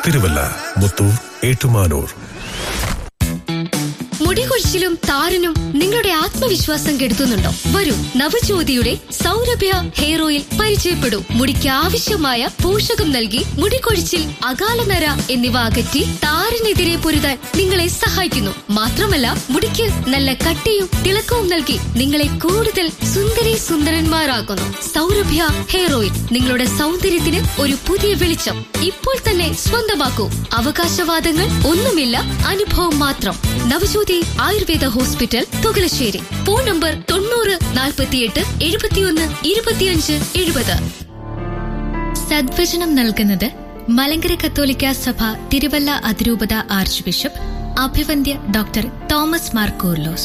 തിരുവല്ല മുത്തൂർ ഏറ്റുമാനൂർ മുടികൊഴിച്ചിലും താരനും നിങ്ങളുടെ ആത്മവിശ്വാസം കെടുത്തുന്നുണ്ടോ വരൂ നവജ്യോതിയുടെ സൗരഭ്യ ഹെയർ ഓയിൽ പരിചയപ്പെടൂ മുടിക്ക് ആവശ്യമായ പോഷകം നൽകി മുടികൊഴിച്ചിൽ അകാലനര എന്നിവ അകറ്റി താരനെതിരെ പൊരുതാൻ നിങ്ങളെ സഹായിക്കുന്നു മാത്രമല്ല മുടിക്ക് നല്ല കട്ടിയും തിളക്കവും നൽകി നിങ്ങളെ കൂടുതൽ സുന്ദരി സുന്ദരന്മാരാക്കുന്നു സൗരഭ്യ ഹെയർ ഓയിൽ നിങ്ങളുടെ സൗന്ദര്യത്തിന് ഒരു പുതിയ വെളിച്ചം ഇപ്പോൾ തന്നെ സ്വന്തമാക്കൂ അവകാശവാദങ്ങൾ ഒന്നുമില്ല അനുഭവം മാത്രം Navajyothi Ayurveda hospital Thukalassery phone number തൊണ്ണൂറ് നാൽപ്പത്തിയെട്ട് എഴുപത്തിയൊന്ന് ഇരുപത്തിയഞ്ച് എഴുപത് സദ്വചനം നൽകുന്നത് മലങ്കര കത്തോലിക്ക സഭ തിരുവല്ല അതിരൂപത ആർച്ച് ബിഷപ്പ് അഭിവന്ദ്യ ഡോക്ടർ തോമസ് മാർ കൂർലോസ്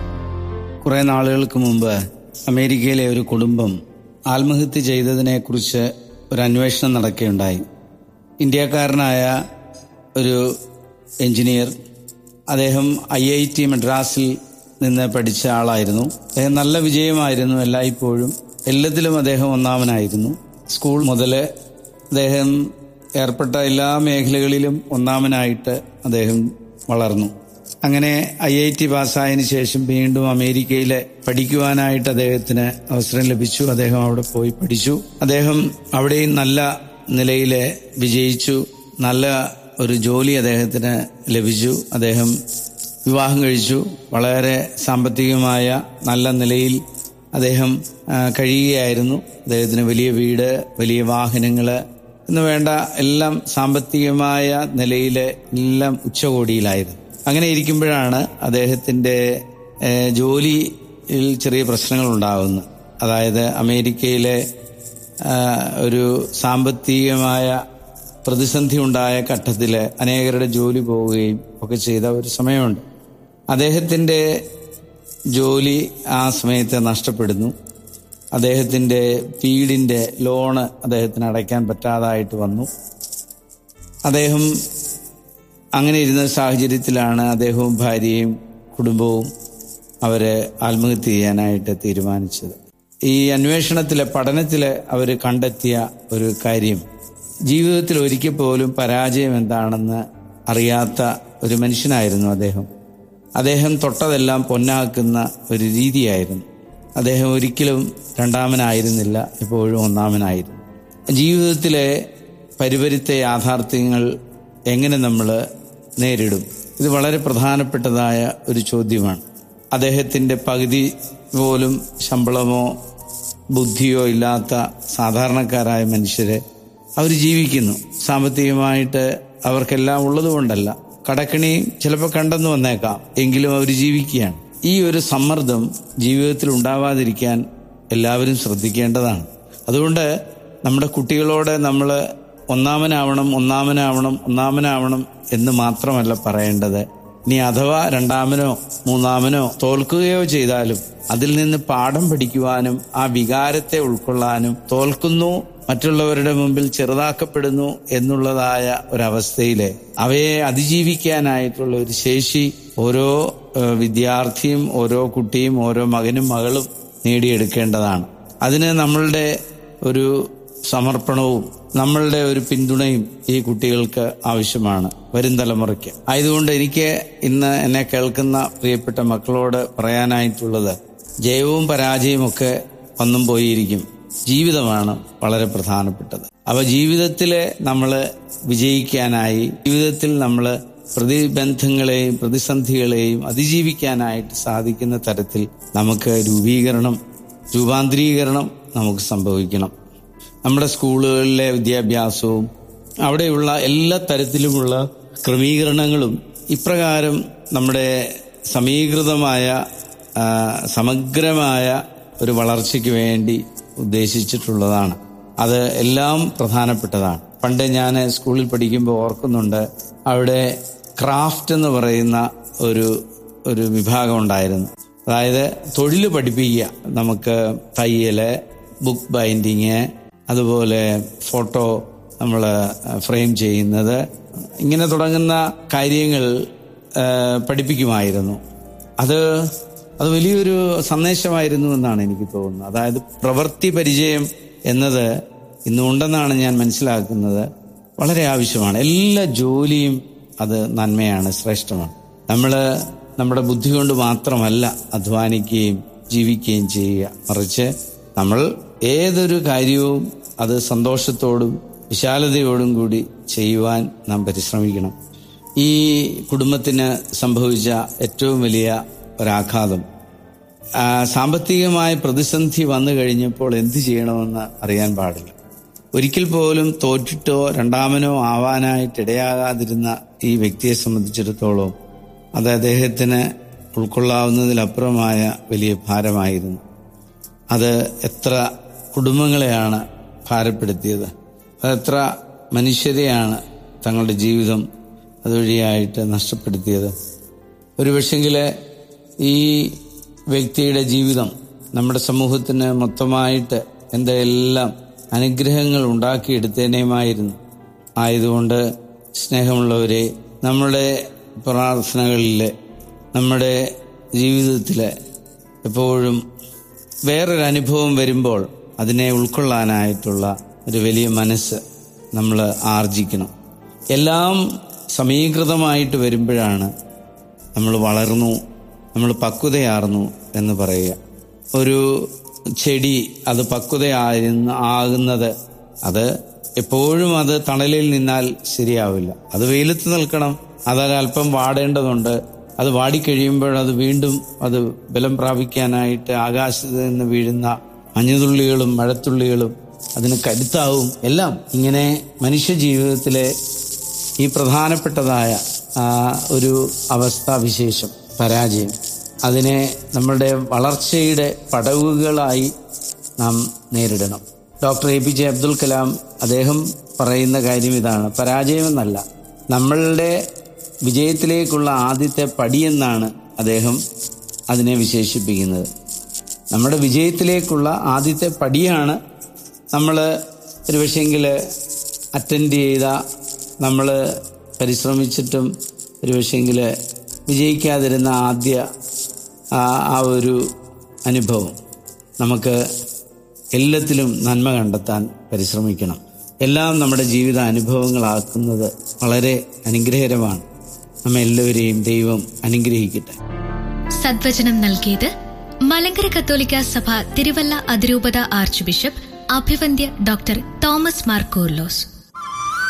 കുറെ നാളുകൾക്ക് മുമ്പ് അമേരിക്കയിലെ ഒരു കുടുംബം ആത്മഹത്യ ചെയ്തതിനെക്കുറിച്ച് ഒരു അന്വേഷണം നടക്കുകയുണ്ടായി ഇന്ത്യക്കാരനായ ഒരു എഞ്ചിനീയർ അദ്ദേഹം ഐ ഐ ടി മദ്രാസിൽ നിന്ന് പഠിച്ച ആളായിരുന്നു അദ്ദേഹം നല്ല വിജയമായിരുന്നു എല്ലായ്പ്പോഴും എല്ലാത്തിലും അദ്ദേഹം ഒന്നാമനായിരുന്നു സ്കൂൾ മുതൽ അദ്ദേഹം ഏർപ്പെട്ട എല്ലാ മേഖലകളിലും ഒന്നാമനായിട്ട് അദ്ദേഹം വളർന്നു അങ്ങനെ ഐ ഐ ടി പാസ്സായതിനു ശേഷം വീണ്ടും അമേരിക്കയിൽ പഠിക്കുവാനായിട്ട് അദ്ദേഹത്തിന് അവസരം ലഭിച്ചു അദ്ദേഹം അവിടെ പോയി പഠിച്ചു അദ്ദേഹം അവിടെയും നല്ല നിലയിൽ വിജയിച്ചു നല്ല ഒരു ജോലി അദ്ദേഹത്തിന് ലഭിച്ചു അദ്ദേഹം വിവാഹം കഴിച്ചു വളരെ സാമ്പത്തികമായ നല്ല നിലയിൽ അദ്ദേഹം ആ, കഴിയുകയായിരുന്നു അദ്ദേഹത്തിന് വലിയ വീട് വലിയ വാഹനങ്ങൾ എന്ന് വേണ്ട എല്ലാം സാമ്പത്തികമായ നിലയിൽ എല്ലാം ഉച്ചകോടിയിലായിരുന്നു അങ്ങനെ ഇരിക്കുമ്പോഴാണ് അദ്ദേഹത്തിന്റെ ഏഹ്, ജോലിയിൽ ചെറിയ പ്രശ്നങ്ങൾ ഉണ്ടാകുന്നത് അതായത് അമേരിക്കയിലെ ആ, ഒരു സാമ്പത്തികമായ പ്രതിസന്ധി ഉണ്ടായ ഘട്ടത്തിൽ അനേകരുടെ ജോലി പോവുകയും ഒക്കെ ചെയ്ത ഒരു സമയമുണ്ട് അദ്ദേഹത്തിന്റെ ജോലി ആ സമയത്ത് നഷ്ടപ്പെടുന്നു അദ്ദേഹത്തിന്റെ വീടിന്റെ ലോണ് അദ്ദേഹത്തിന് അടയ്ക്കാൻ പറ്റാതായിട്ട് വന്നു അദ്ദേഹം അങ്ങനെ ഇരുന്ന സാഹചര്യത്തിലാണ് അദ്ദേഹവും ഭാര്യയും കുടുംബവും അവര് ആത്മഹത്യ ചെയ്യാനായിട്ട് തീരുമാനിച്ചത് ഈ അന്വേഷണത്തിലെ പഠനത്തില് അവർ കണ്ടെത്തിയ ഒരു കാര്യം ജീവിതത്തിൽ ഒരിക്കൽ പോലും പരാജയം എന്താണെന്ന് അറിയാത്ത ഒരു മനുഷ്യനായിരുന്നു അദ്ദേഹം അദ്ദേഹം തൊട്ടതെല്ലാം പൊന്നാക്കുന്ന ഒരു രീതിയായിരുന്നു അദ്ദേഹം ഒരിക്കലും രണ്ടാമനായിരുന്നില്ല എപ്പോഴും ഒന്നാമനായിരുന്നു ജീവിതത്തിലെ പരിപരിത്ത യാഥാർത്ഥ്യങ്ങൾ എങ്ങനെ നമ്മൾ നേരിടും ഇത് വളരെ പ്രധാനപ്പെട്ടതായ ഒരു ചോദ്യമാണ് അദ്ദേഹത്തിന്റെ പകുതി പോലും ശമ്പളമോ ബുദ്ധിയോ ഇല്ലാത്ത സാധാരണക്കാരായ മനുഷ്യരെ അവർ ജീവിക്കുന്നു സാമ്പത്തികമായിട്ട് അവർക്കെല്ലാം ഉള്ളതുകൊണ്ടല്ല കടക്കണി ചിലപ്പോൾ കണ്ടെന്ന് വന്നേക്കാം എങ്കിലും അവർ ജീവിക്കുകയാണ് ഈ ഒരു സമ്മർദ്ദം ജീവിതത്തിൽ ഉണ്ടാവാതിരിക്കാൻ എല്ലാവരും ശ്രദ്ധിക്കേണ്ടതാണ് അതുകൊണ്ട് നമ്മുടെ കുട്ടികളോട് നമ്മൾ ഒന്നാമനാവണം ഒന്നാമനാവണം ഒന്നാമനാവണം എന്ന് മാത്രമല്ല പറയേണ്ടത് ഇനി അഥവാ രണ്ടാമനോ മൂന്നാമനോ തോൽക്കുകയോ ചെയ്താലും അതിൽ നിന്ന് പാഠം പഠിക്കുവാനും ആ വികാരത്തെ ഉൾക്കൊള്ളാനും തോൽക്കുന്നു മറ്റുള്ളവരുടെ മുമ്പിൽ ചെറുതാക്കപ്പെടുന്നു എന്നുള്ളതായ ഒരവസ്ഥയില് അവയെ അതിജീവിക്കാനായിട്ടുള്ള ഒരു ശേഷി ഓരോ ഏഹ്, വിദ്യാർത്ഥിയും ഓരോ കുട്ടിയും ഓരോ മകനും മകളും നേടിയെടുക്കേണ്ടതാണ് അതിന് നമ്മളുടെ ഒരു സമർപ്പണവും നമ്മളുടെ ഒരു പിന്തുണയും ഈ കുട്ടികൾക്ക് ആവശ്യമാണ് വരും തലമുറയ്ക്ക് ആയതുകൊണ്ട് എനിക്ക് ഇന്ന് എന്നെ കേൾക്കുന്ന പ്രിയപ്പെട്ട മക്കളോട് പറയാനായിട്ടുള്ളത് ജയവും പരാജയവും ഒക്കെ വന്നും പോയിരിക്കും ജീവിതമാണ് വളരെ പ്രധാനപ്പെട്ടത് അവ ജീവിതത്തിലെ നമ്മൾ വിജയിക്കാനായി ജീവിതത്തിൽ നമ്മൾ പ്രതിബന്ധങ്ങളെയും പ്രതിസന്ധികളെയും അതിജീവിക്കാനായിട്ട് സാധിക്കുന്ന തരത്തിൽ നമുക്ക് രൂപീകരണം രൂപാന്തരീകരണം നമുക്ക് സംഭവിക്കണം നമ്മുടെ സ്കൂളുകളിലെ വിദ്യാഭ്യാസവും അവിടെയുള്ള എല്ലാ തരത്തിലുമുള്ള ക്രമീകരണങ്ങളും ഇപ്രകാരം നമ്മുടെ സമീകൃതമായ ആ, സമഗ്രമായ ഒരു വളർച്ചയ്ക്ക് വേണ്ടി ഉദ്ദേശിച്ചിട്ടുള്ളതാണ് അത് എല്ലാം പ്രധാനപ്പെട്ടതാണ് പണ്ട് ഞാൻ സ്കൂളിൽ പഠിക്കുമ്പോൾ ഓർക്കുന്നുണ്ട് അവിടെ ക്രാഫ്റ്റ് എന്ന് പറയുന്ന ഒരു ഒരു വിഭാഗം ഉണ്ടായിരുന്നു അതായത് തൊഴിൽ പഠിപ്പിക്കുക നമുക്ക് തയ്യല് ബുക്ക് ബൈൻഡിങ് അതുപോലെ ഫോട്ടോ നമ്മൾ ഫ്രെയിം ചെയ്യുന്നത് ഇങ്ങനെ തുടങ്ങുന്ന കാര്യങ്ങൾ ആ, പഠിപ്പിക്കുമായിരുന്നു അത് അത് വലിയൊരു സന്ദേശമായിരുന്നു എന്നാണ് എനിക്ക് തോന്നുന്നത് അതായത് പ്രവൃത്തി പരിചയം എന്നത് ഇന്നുണ്ടെന്നാണ് ഞാൻ മനസ്സിലാക്കുന്നത് വളരെ ആവശ്യമാണ് എല്ലാ ജോലിയും അത് നന്മയാണ് ശ്രേഷ്ഠമാണ് നമ്മൾ നമ്മുടെ ബുദ്ധി കൊണ്ട് മാത്രമല്ല അധ്വാനിക്കുകയും ജീവിക്കുകയും ചെയ്യുക മറിച്ച് നമ്മൾ ഏതൊരു കാര്യവും അത് സന്തോഷത്തോടും വിശാലതയോടും കൂടി ചെയ്യുവാൻ നാം പരിശ്രമിക്കണം ഈ കുടുംബത്തിന് സംഭവിച്ച ഏറ്റവും വലിയ ഒരാഘാതം ആ, സാമ്പത്തികമായ പ്രതിസന്ധി വന്നു കഴിഞ്ഞപ്പോൾ എന്ത് ചെയ്യണമെന്ന് അറിയാൻ പാടില്ല ഒരിക്കൽ പോലും തോറ്റിട്ടോ രണ്ടാമനോ ആവാനായിട്ട് ഇടയാകാതിരുന്ന ഈ വ്യക്തിയെ സംബന്ധിച്ചിടത്തോളം അത് അദ്ദേഹത്തിന് ഉൾക്കൊള്ളാവുന്നതിലപ്പുറമായ വലിയ ഭാരമായിരുന്നു അത് എത്ര കുടുംബങ്ങളെയാണ് ഭാരപ്പെടുത്തിയത് അതെത്ര മനുഷ്യരെയാണ് തങ്ങളുടെ ജീവിതം അതുവഴിയായിട്ട് നഷ്ടപ്പെടുത്തിയത് ഒരു പക്ഷെങ്കിൽ ഈ വ്യക്തിയുടെ ജീവിതം നമ്മുടെ സമൂഹത്തിന് മൊത്തമായിട്ട് എന്തെല്ലാം അനുഗ്രഹങ്ങൾ ഉണ്ടാക്കിയെടുത്തേനേമായിരുന്നു ആയതുകൊണ്ട് സ്നേഹമുള്ളവരെ നമ്മുടെ പ്രാർത്ഥനകളിൽ നമ്മുടെ ജീവിതത്തിൽ എപ്പോഴും വേറൊരു അനുഭവം വരുമ്പോൾ അതിനെ ഉൾക്കൊള്ളാനായിട്ടുള്ള ഒരു വലിയ മനസ്സ് നമ്മൾ ആർജിക്കണം എല്ലാം സമീകൃതമായിട്ട് വരുമ്പോഴാണ് നമ്മൾ വളർന്നു നമ്മൾ പക്വതയാർന്നു എന്ന് പറയുക ഒരു ചെടി അത് പക്വതയായിരുന്ന ആകുന്നത് അത് എപ്പോഴും അത് തണലിൽ നിന്നാൽ ശരിയാവില്ല അത് വെയിലത്ത് നിൽക്കണം അത് അല്പം വാടേണ്ടതുണ്ട് അത് വാടിക്കഴിയുമ്പോൾ അത് വീണ്ടും അത് ബലം പ്രാപിക്കാനായിട്ട് ആകാശത്ത് നിന്ന് വീഴുന്ന മഞ്ഞുതുള്ളികളും മഴത്തുള്ളികളും അതിന് കരുത്താവും എല്ലാം ഇങ്ങനെ മനുഷ്യ ജീവിതത്തിലെ ഈ പ്രധാനപ്പെട്ടതായ ആ, ഒരു അവസ്ഥാവിശേഷം പരാജയം അതിനെ നമ്മളുടെ വളർച്ചയുടെ പടവുകളായി നാം നേരിടണം doctor A P J Abdul Kalam അദ്ദേഹം പറയുന്ന കാര്യം ഇതാണ് പരാജയമെന്നല്ല നമ്മളുടെ വിജയത്തിലേക്കുള്ള ആദ്യത്തെ പടിയെന്നാണ് അദ്ദേഹം അതിനെ വിശേഷിപ്പിക്കുന്നത് നമ്മുടെ വിജയത്തിലേക്കുള്ള ആദ്യത്തെ പടിയാണ് നമ്മൾ ഒരു പക്ഷേങ്കിൽ അറ്റൻഡ് ചെയ്ത നമ്മൾ പരിശ്രമിച്ചിട്ടും ഒരു പക്ഷേങ്കിൽ വിജയിക്കാതിരുന്ന ആദ്യ ആ ആ ഒരു അനുഭവം നമുക്ക് എല്ലാത്തിലും നന്മ കണ്ടെത്താൻ പരിശ്രമിക്കണം എല്ലാം നമ്മുടെ ജീവിത അനുഭവങ്ങളാക്കുന്നത് വളരെ അനുഗ്രഹകരമാണ് നമ്മെ എല്ലാവരെയും ദൈവം അനുഗ്രഹിക്കട്ടെ സദ്വചനം നൽകിയത് മലങ്കര കത്തോലിക്ക സഭ തിരുവല്ല അതിരൂപത ആർച്ച് ബിഷപ്പ് അഭിവന്ദ്യ ഡോക്ടർ തോമസ് മാർ കൂർലോസ്